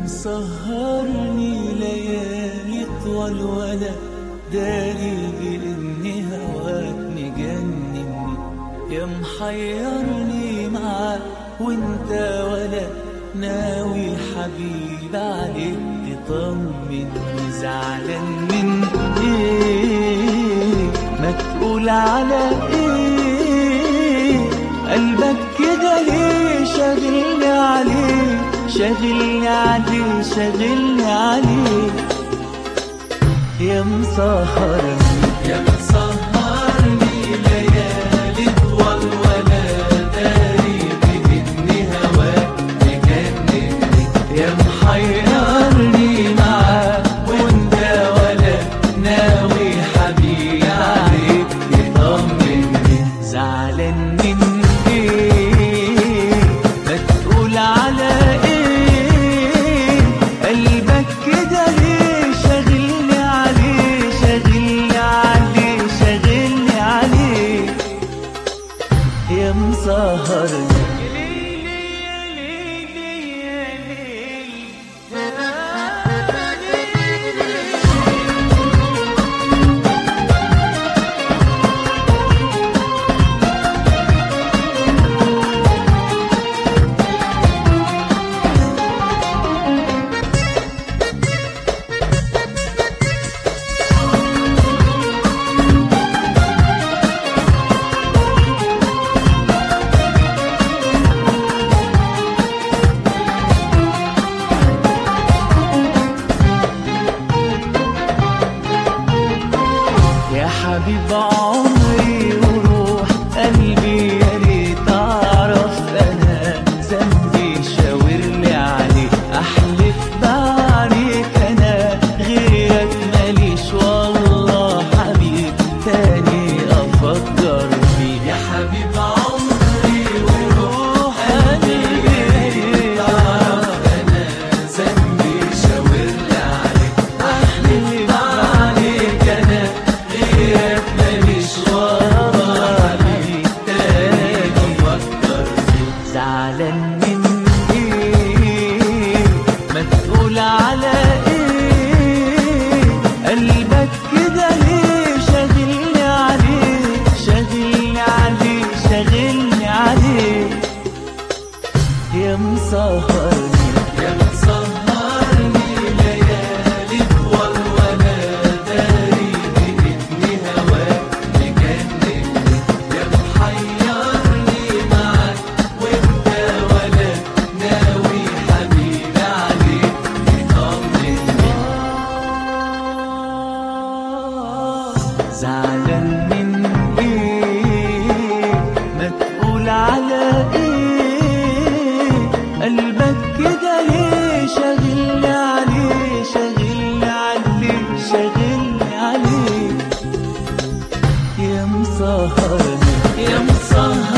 مسهرني ليالي طول ولا داري بإن هواك مجنني يا محيرني معاك وانت ولا ناوي حبيب عليك تطمني زعلان من ايه ما تقول على ايه قلبك كده ليه شاغلني عليه شاغلني عليه شاغلني عليه يا مسهرني يا مسهرني ليالي طول ولا داري بإني هواك مجنني يا محيرني معاك وانت ولا ناوي حبيبي عليك يطمني زعلان من ايه ما تقول على ايه قلبك كده ليه شاغلني عليه شاغلني عليه شاغلني عليه يا مسهرني يا حبيب عمري وروح قلبي يا ريت اعرف انا ذنبي شاور لي عليه احلف بعليك انا غيرك ماليش والله حبيب تاني افكر فيه يا حبيب عمري وروح قلبي يا ريت اعرف انا ذنبي شاور لي عليه احلف عليك انا غيرك ماليش والله حبيب تاني افكر فيه زعلان من ايه ما تقول على ايه قلبك كده ليه شاغلني عليه شاغلني عليه شاغلني عليه يا مسهرني يا مسهرني ليالي طول ولا داري بإذن هواك مجنني يا محيرني معاك وانت ولا ناوي حبيبي عليك يطمني زعلان من ايه ما تقول على ايه قلبك كده ليه شاغلني عليه شاغلني عليه شاغلني عليه يا مسهرني يا مسهرني